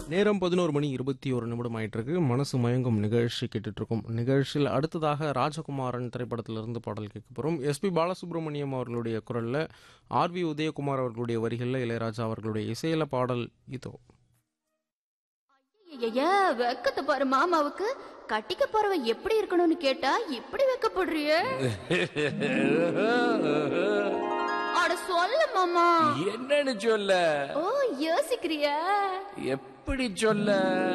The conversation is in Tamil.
நேரம் பதினோரு மணி இருபத்தி ஒரு நிமிடம் ஆயிட்டு இருக்கு மனசு மயங்கும் நிகழ்ச்சி கேட்டுட்டு இருக்கோம் நிகழ்ச்சியில் அடுத்ததாக ராஜகுமாரன் திரைப்படத்திலிருந்து பாடல் கேட்க போகிறோம் எஸ்பி பாலசுப்ரமணியம் அவர்களுடைய குரல்ல ஆர் வி உதயகுமார் அவர்களுடைய வரிகளில் இளையராஜா அவர்களுடைய இசையில பாடல் இதோ ஐயா வெக்கத்தை பாரு மாமாவுக்கு கட்டிக்க போறவன் எப்படி இருக்கணும்னு கேட்டா இப்படி வெக்கப்படுறிய அட சொல்ல மாமா என்னன்னு சொல்ல ஓ யோசிக்கிறியா எப்படி சொல்ல